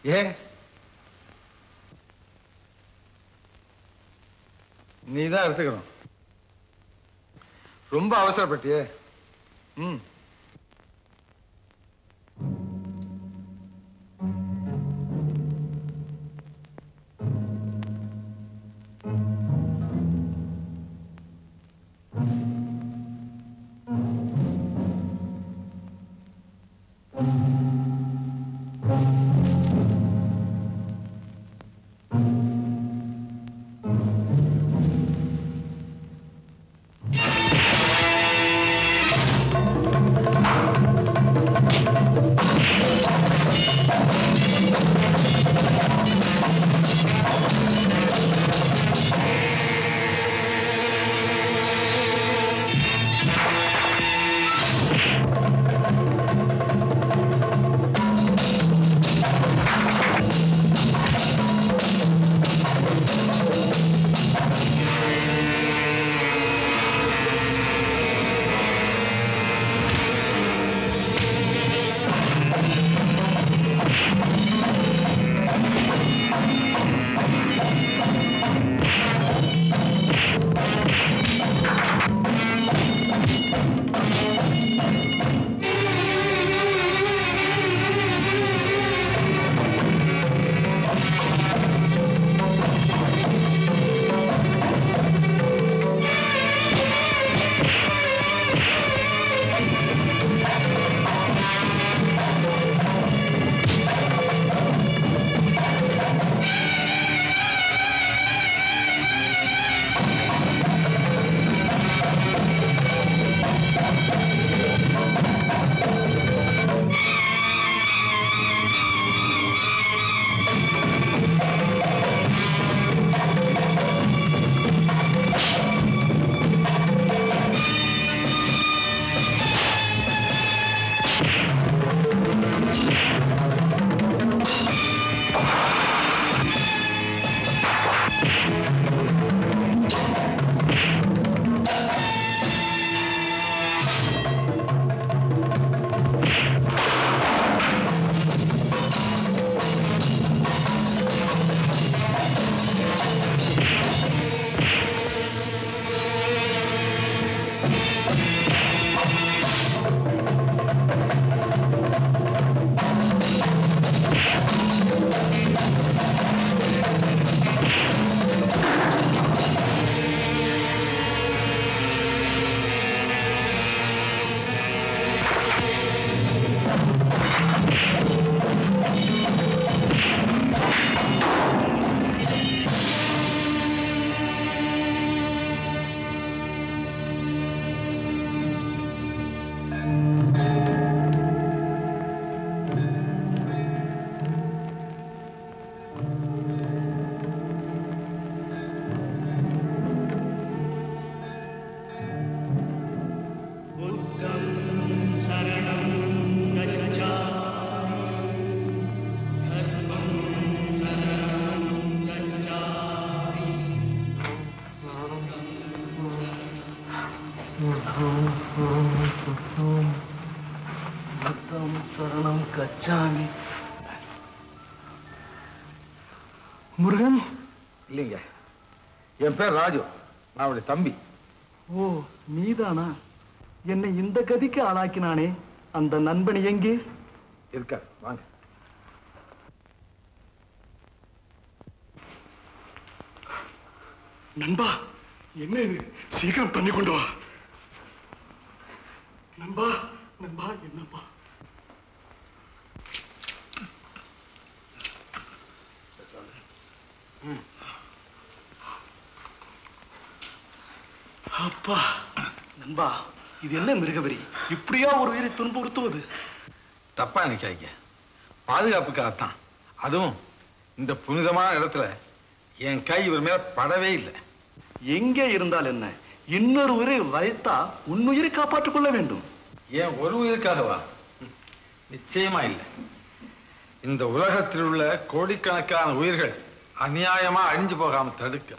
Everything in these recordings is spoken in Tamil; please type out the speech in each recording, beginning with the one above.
ஏன் நீ தான் எடுத்துக்கணும் ரொம்ப அவசரப்பட்டியே ம் சரணம் கச்சாமி முருகன் இல்லைங்க என் பேர் ராஜு நான் அவருடைய தம்பி ஓ நீதானா என்னை இந்த கதிக்கு ஆளாக்கினானே அந்த நண்பன் எங்கே இருக்கார் வாங்க நண்பா என்ன இது சீக்கிரம் பண்ணி கொண்டு வா நண்பா நண்பா என்னப்பா அப்பா நண்பா இது என்ன மிருகவரி இப்படியா ஒரு உயிரை துன்புறுத்துவது தப்பா நினைக்காதீங்க பாதுகாப்புக்காகத்தான் அதுவும் இந்த புனிதமான இடத்துல என் கை இவர் மேல படவே இல்லை எங்கே இருந்தால் என்ன இன்னொரு உயிரை வைத்தா உன்னுயிரை காப்பாற்றிக் கொள்ள வேண்டும் ஏன் ஒரு உயிருக்காகவா ம், நிச்சயமா இல்லை இந்த உலகத்தில் உள்ள கோடிக்கணக்கான உயிர்கள் அநியாயமா அழிஞ்சு போகாம தடுக்க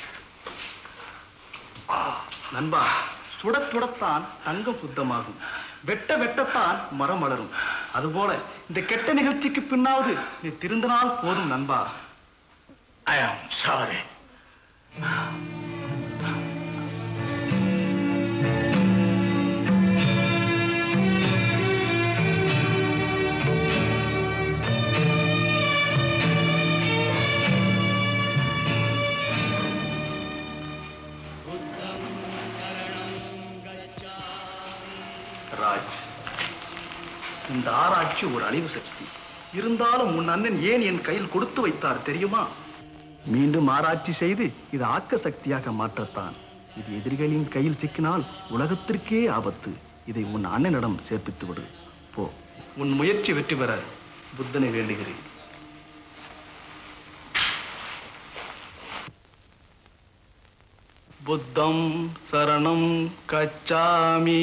நண்பா சுடத் சுடத்தான் தங்கம் சுத்தமாகும் வெட்ட வெட்டத்தான் மரம் வளரும் அதுபோல இந்த கெட்ட நிகழ்ச்சிக்கு பின்னாவது நீ திருந்தினால் போதும் நண்பா ஐ ஆம் சாரி ராஜ் இந்த ஆராய்ச்சி ஒரு அழிவு சக்தி இருந்தாலும் உன் அண்ணன் ஏன் என் கையில் கொடுத்து வைத்தார் தெரியுமா மீண்டும் ஆராய்ச்சி செய்து இது ஆக்க சக்தியாக மாற்றத்தான் இது எதிரிகளின் கையில் சிக்கினால் உலகத்திற்கே ஆபத்து இதை உன் அண்ணனிடம் சேர்ப்பித்து விடு போ உன் முயற்சி வெற்றி பெற புத்தனை வேண்டுகிறேன் புத்தம் சரணம் கச்சாமி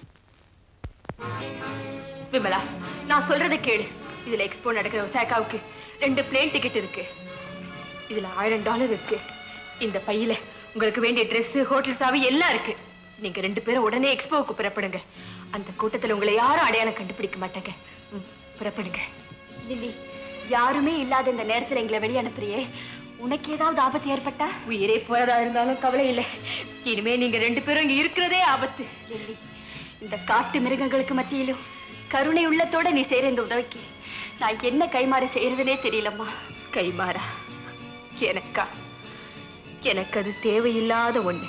விமலா நான் சொல்றதை கேளு இதுல எக்ஸ்போ நடக்கிற ஒசாக்காவுக்கு ரெண்டு பிளேன் டிக்கெட் இருக்கு இதுல ஆயிரம் டாலர் இருக்கு இந்த பையில உங்களுக்கு வேண்டிய Dress ஹோட்டல் சாவி எல்லாம் இருக்கு நீங்க ரெண்டு பேரும் உடனே எக்ஸ்போவுக்கு புறப்படுங்க அந்த கூட்டத்துல உங்களை யாரும் அடையாளம் கண்டுபிடிக்க மாட்டாங்க ம், புறப்படுங்க லில்லி யாருமே இல்லாத இந்த நேரத்துல எங்களை வெளிய அனுப்புறியே உனக்கு ஏதாவது ஆபத்து ஏற்பட்டா உயிரே போறதா இருந்தாலும் கவலை இல்லை இனிமே நீங்க ரெண்டு பேரும் இங்க இருக்கிறதே ஆபத்து லில்லி இந்த காட்டு மிருகங்களுக்கு மத்தியிலும் கருணை உள்ளத்தோட நீ செய்யற இந்த உதவிக்கு நான் என்ன கைமாறி செய்யறதுனே தெரியலம்மா கைமாறா எனக்கா எனக்கு அது தேவையில்லாத ஒண்ணு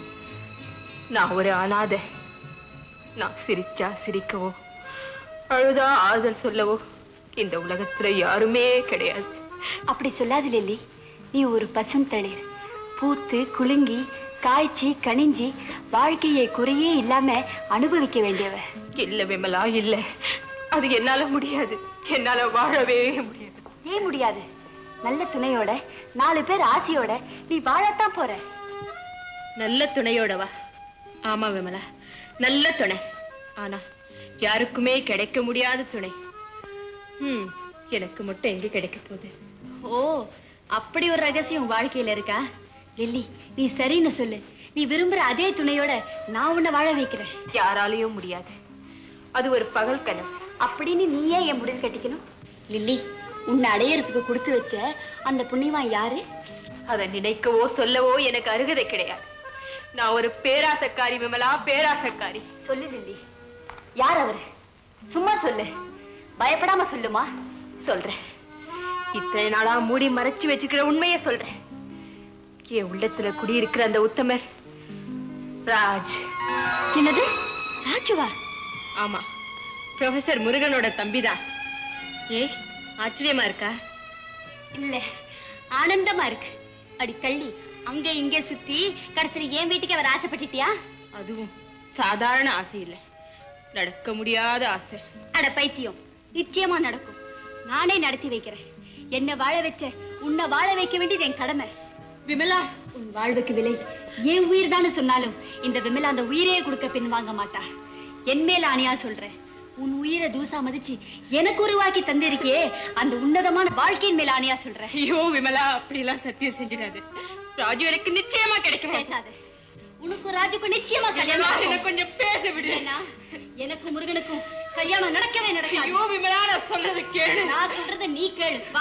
நான் ஒரு அனாதை நான் சிரிச்சா சிரிக்கவோ அழுதா ஆறுதல் சொல்லவோ இந்த உலகத்துல யாருமே கிடையாது அப்படி சொல்லாது லில்லி நீ ஒரு பசுந்தளிர் பூத்து குலுங்கி காய்ச்சி கனிஞ்சி வாழ்க்கையை குறையே இல்லாம அனுபவிக்க வேண்டியவ இல்ல விமலா இல்ல அது என்னால முடியாது என்னால வாழவே முடியாது ஏன் முடியாது நல்ல துணையோட நாலு பேர் ஆசையோட நீ வாழத்தான் போற நல்ல துணையோடவா ஆமா விமலா நல்ல துணை ஆனா யாருக்குமே கிடைக்க முடியாத துணை ஹம் எனக்கு மட்டும் எங்க கிடைக்க போகுது ஓ அப்படி ஒரு ரகசியம் உன் வாழ்க்கையில இருக்கா லில்லி நீ சரின்னு சொல்லு நீ விரும்புற அதே துணையோட நான் உன்னை வாழ வைக்கிறேன் யாராலையும் முடியாது அது ஒரு பகல் கனவு அப்படின்னு நீயே என் முடிவு கட்டிக்கணும் லில்லி உன்னை அடையறதுக்கு கொடுத்து வச்ச அந்த புண்ணியவான் யாரு அதை நினைக்கவோ சொல்லவோ எனக்கு அருகதை கிடையாது நான் ஒரு பேராசக்காரி விமலா பேராசக்காரி சொல்லு லில்லி யார் அவரு சும்மா சொல்லு பயப்படாம சொல்லுமா சொல்றேன் இத்தனை நாளா மூடி மறைச்சு வச்சுக்கிற உண்மையை சொல்றேன் என் உள்ளத்துல குடியிருக்கிற அந்த உத்தமர் ராஜ் என்னது ராஜுவா ஆமா ப்ரொஃபசர் முருகனோட தம்பிதான் ஏ ஆச்சரியமா இருக்கா இல்ல ஆனந்தமா இருக்கு அடி கள்ளி அங்க இங்க சுத்தி கடைசியில என் வீட்டுக்கு அவர் ஆசைப்பட்டுட்டியா அதுவும் சாதாரண ஆசை இல்லை நடக்க முடியாத ஆசை அட பைத்தியம் நிச்சயமா நடக்கும் நானே நடத்தி வைக்கிறேன் என்ன வாழ வச்ச உன்னை வாழ வைக்க வேண்டியது என் கடமை விமலா உன் வாழ்வுக்கு விலை என் உயிர் சொன்னாலும் இந்த விமலா அந்த உயிரையே கொடுக்க பின் வாங்க மாட்டா என் மேல அணியா சொல்றேன் உன் உயிரை தூசா மதிச்சு எனக்கு உருவாக்கி தந்திருக்கியே அந்த உன்னதமான வாழ்க்கையின் மேல அணியா சொல்றேன் ஐயோ விமலா அப்படிலாம் சத்தியம் செஞ்சிடாது ராஜு எனக்கு நிச்சயமா கிடைக்கும் பேசாத உனக்கும் ராஜுக்கும் நிச்சயமா விமலா, கல்யாணம் என்னை ஆகும். கொஞ்சம் பேச விடு ஏன்னா, எனக்கும் முருகனுக்கும் கல்யாணம் நடக்கவே நடக்காது ஐயோ விமலா நான் சொல்றது கேளு நான் சொல்றத நீ கேளு வா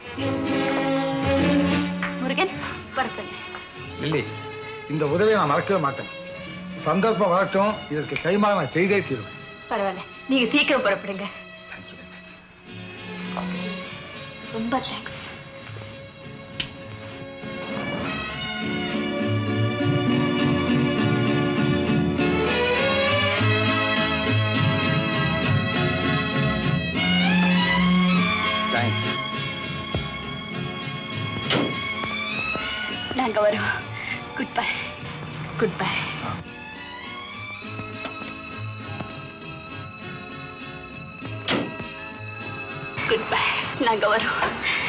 முருகன் வரப்பண்ணு இல்லை இந்த உதவியை நான் மறக்கவே மாட்டேன் சந்தர்ப்பம் வரட்டும் இதற்கு கைமாற நான் செய்தே தீருவேன் பரவாயில்ல நீங்க சீக்கிரம் புறப்படுங்க Thank you very much. ரொம்ப தேங்க்ஸ் Thanks. நாங்க வரோம் good bye good bye good bye நாங்க வரோம்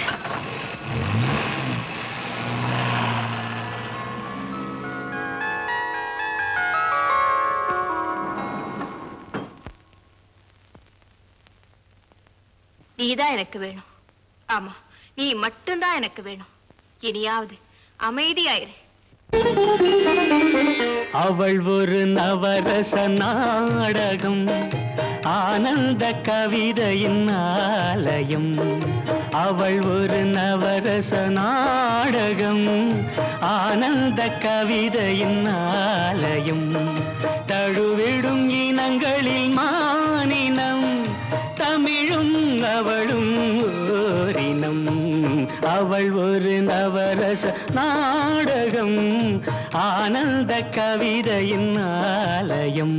நீதான் எனக்கு வேணும் ஆமா நீ மட்டும்தான் எனக்கு வேணும் இனியாவது அமைதியாயிரு அவள் ஒரு நவரச நாடகம் ஆனந்த கவிதையின் ஆலயம் அவள் ஒரு நவரச நாடகம் ஆனந்த கவிதையின் ஆலயம் தழுவிடும் இனங்களில் மானினம் தமிழும் அவளும் ஓரினம் அவள் ஒரு நவரச நாடகம் ஆனந்த கவிதையின் ஆலயம்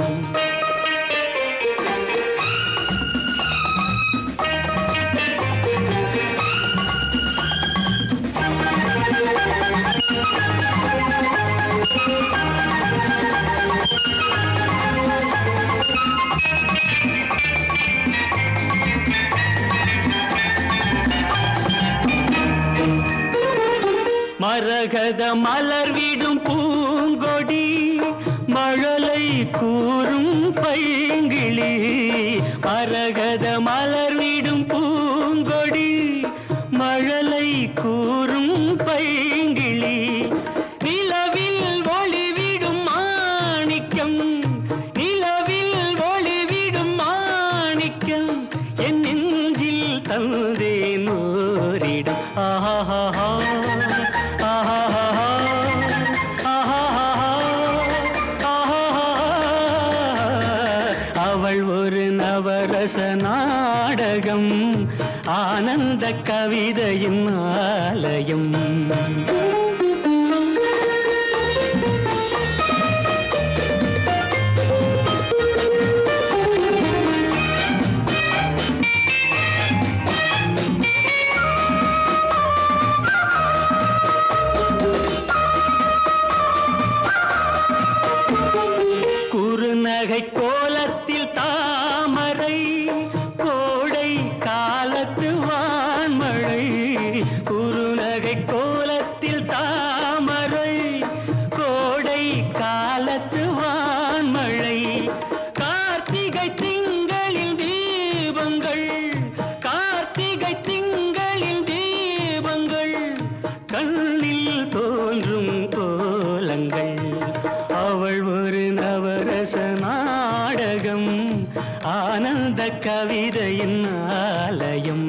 மரகத மலர் விடும் பூங்கொடி மழலை கூறும் பைங்கிளி மரகத மலர் விடும் பூங்கொடி மழலை கூறும் பைங்கிளி நிலவில் ஒளிவிடும் மாணிக்கம் நிலவில் ஒளிவிடும் மாணிக்கம் என் நெஞ்சில் தந்தேன் ஓரிடம் ஆஹா அவள் ஒரு நவரச நாடகம் ஆனந்த கவிதையின் ஆலயம் குறுநகை கோலத்தில் தாமரை கோடை காலத்து வான்மழை குறுநகை கோலத்தில் தாமரை கோடை காலத்து வான்மழை கார்த்திகை திங்களில் தீபங்கள் கார்த்திகை திங்களில் தீபங்கள் கண்ணில் தோன்றும் கோலங்கள் அவள் ஒரு நவரச நாடகம் ஆனந்த கவிதையின் ஆலயம்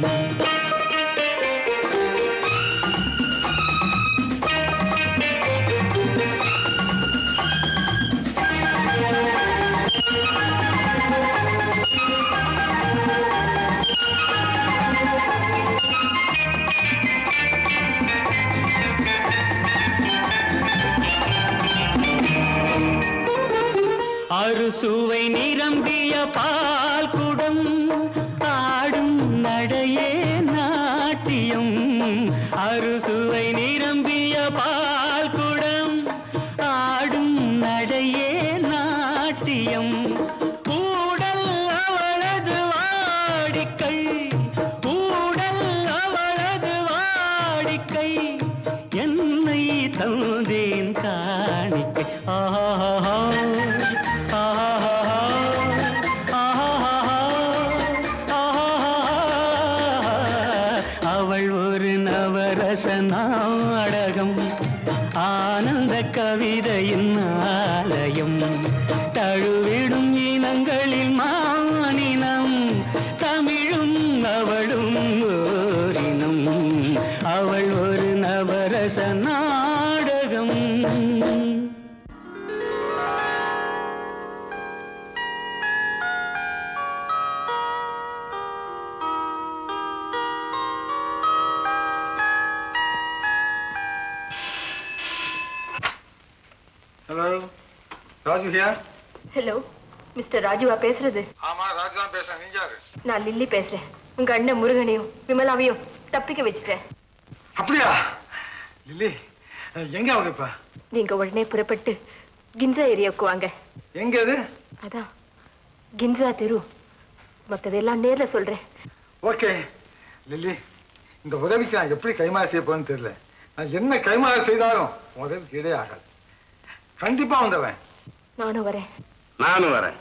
அறுசுவை நிரம்பிய பால் குடம் ஆடும் நடையே நாட்டியம் அறுசுவை நிரம்பிய பால் குடம் ஆடும் நடையே நாட்டியம் ஊடல் அவளது வாடிக்கை ஊடல் அவளது வாடிக்கை என்னை தந்தேன் காணிக்கை ஆஹா அவள் ஒரு நவரச நாடகம் ஆனந்த கவிதையின் ஆலயம் தழுவிடும் இனங்களில் மானினம் தமிழும் அவளும் ஓரினம் அவள் ஒரு நவரச நாடகம் ஹலோ ராஜு ஹியா ஹலோ மிஸ்டர் ராஜுவா பேசுறது ஆமா ராஜு தான் பேசுறேன் நீங்க யாரு நான் லில்லி பேசுறேன் உங்க அண்ணன் முருகனையும் விமலாவையும் தப்பிக்க வச்சுட்டேன் அப்படியா லில்லி எங்க அவங்க இப்ப நீங்க உடனே புறப்பட்டு கின்சா ஏரியாவுக்கு வாங்க எங்க அது அதான் கின்சா தெரு மத்ததெல்லாம் நேர்ல சொல்றேன் ஓகே லில்லி இந்த உதவிக்கு நான் எப்படி கைமாறு செய்ய போறேன்னு தெரியல நான் என்ன கைமாறு செய்தாலும் உதவிக்கு இடே ஆகாது கண்டிப்பா வந்தவன் நானும் வரேன் நானும் வரேன்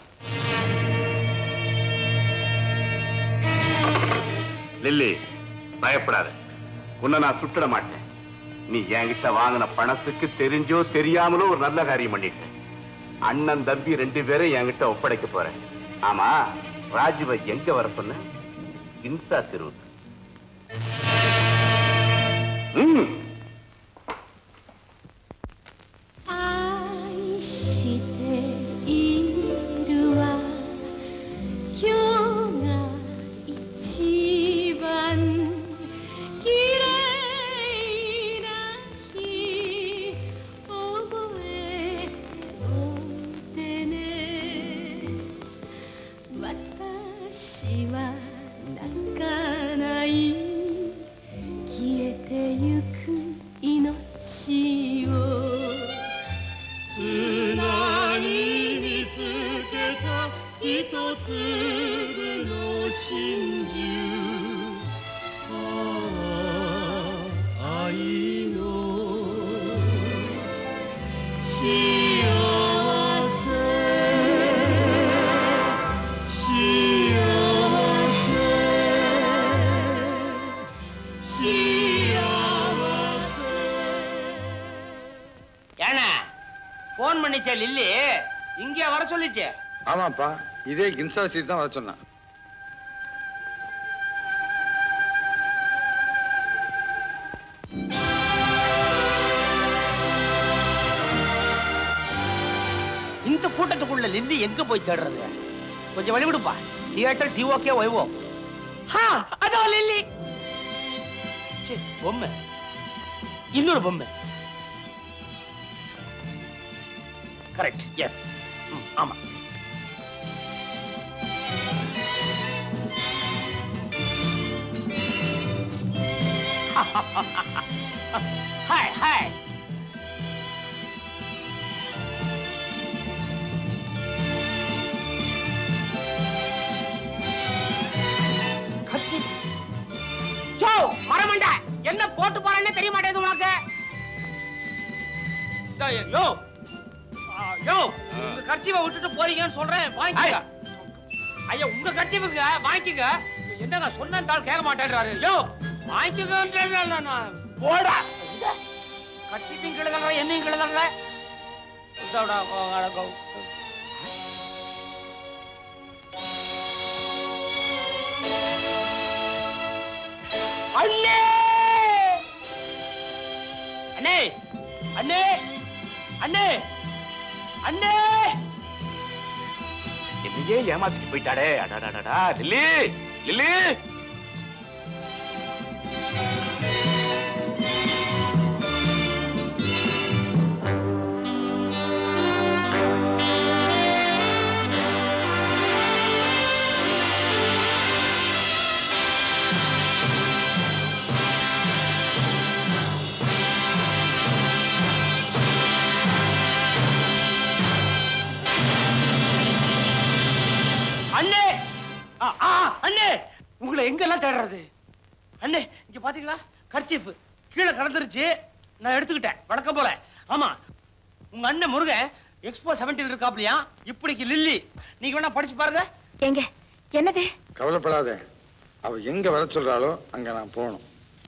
லில்லி பயப்படாத உன்னை நான் சுட்டிட மாட்டேன் நீ என்கிட்ட வாங்கின பணத்துக்கு தெரிஞ்சோ தெரியாமலோ ஒரு நல்ல காரியம் பண்ணிட்ட அண்ணன் தம்பி ரெண்டு பேரும் என்கிட்ட ஒப்படைக்க போறேன் ஆமா ராஜுவை எங்க வர சொன்ன இன்சா தெருவுக்கு ம் 愛しているわ今日が一番綺麗な日覚えておいてね私は泣かない消えてゆく命を砂に見つけた一粒の真珠ああ愛の幸せ幸せ幸せ ஏண்ணா போன் பண்ணிச்சே லில்லி இங்கே வர சொல்லிச்சே ஆமாப்பா இதே கின்சா சீட் தான் வர சொன்னான் இந்த கூட்டத்துக்குள்ள லில்லி எங்க போய் தேடுறது கொஞ்சம் வழிவிடுப்பா தியேட்டர் டிஓகே வைவோ ஹா அதோ லில்லி ச்சே, பொம்மை இன்னொரு பொம்மை கரெக்ட் எஸ் ஆமா ஹாய் ஹாய் கத்தி யோ மரமண்ட என்ன போட்டு போறேன்னு தெரிய மாட்டேங்குது உனக்கு டேய், யோ ஆ, யோ உங்க கர்ச்சிவை விட்டுட்டு போறீங்கன்னு சொல்றேன் வாங்கிக்க ஐயா உங்க கர்ச்சிவுக்கு வாங்கிக்க என்னங்க சொன்னாலும் கேட்க மாட்டேன்றாரு யோ வாங்கிக்க போடா கட்சிக்கும் கிழதல்ற என்னையும் கிழதல்ற இதோட அழகம் அண்ணே அண்ணே அண்ணே அண்ணே அண்ணே என்னையே ஏமாத்திட்டு போயிட்டாடே அடாடாடா லில்லி லில்லி அண்ணே ஆ, ஆ, அண்ணே உங்களை எங்கெல்லாம் தேடுறது அண்ணே இங்க பாத்தீங்களா கர்ச்சீஃப் கீழே கடந்துருச்சு நான் எடுத்துக்கிட்டேன் வழக்கம் போல ஆமா உங்க அண்ணன் முருகன் எக்ஸ்போ செவன்டீன் இருக்காப்லையா இப்படிக்கு லில்லி நீங்க வேணா படிச்சு பாருங்க எங்க என்னது கவலைப்படாத அவ எங்க வர சொல்றாளோ அங்க நான் போகணும்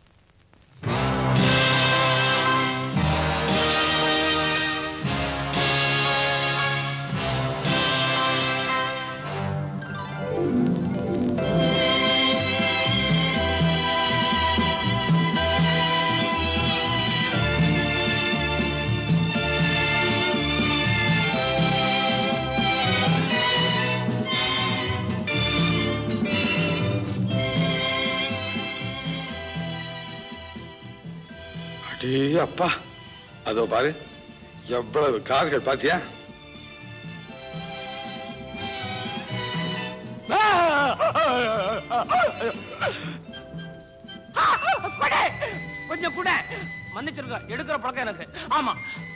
அடே அப்பா அதோ பாரு எவ்வளவு கார்கள் பாத்தியா கொடை, கொஞ்சம் கூட மன்னிச்சிருங்க எடுக்கிற பழக்கம் எனக்கு ஆமா